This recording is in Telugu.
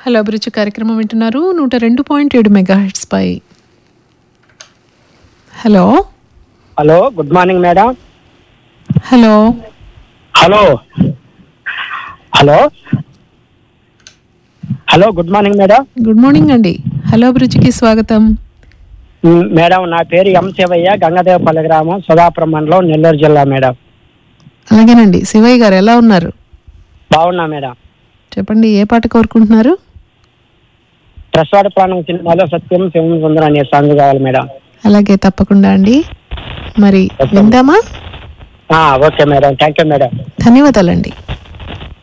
హలో అభిరుచి కార్యక్రమం వింటున్నారు నూట రెండు పాయింట్ ఏడు మెగా హెడ్స్ పై hello hello good morning madam hello hello hello hello good morning madam good morning అండి హలో అభిరుచికి స్వాగతం మ్, మేడం నా పేరు ఎం శివయ్య గంగదేవపల్లి గ్రామం సుధాపురం మండలం నెల్లూరు జిల్లా మేడం అలాగేనండి శివయ్య గారు ఎలా ఉన్నారు బాగున్నా మేడం చెప్పండి ఏ పాట కోరుకుంటున్నారు ప్రసాద ప్రాణం సినిమాలో సత్యం శివం సుందరం అనే సాంగ్ కావాలి మేడం అలాగే తప్పకుండా అండి మరి విందామా ఆ, okay madam thank you madam ధన్యవాదాలండి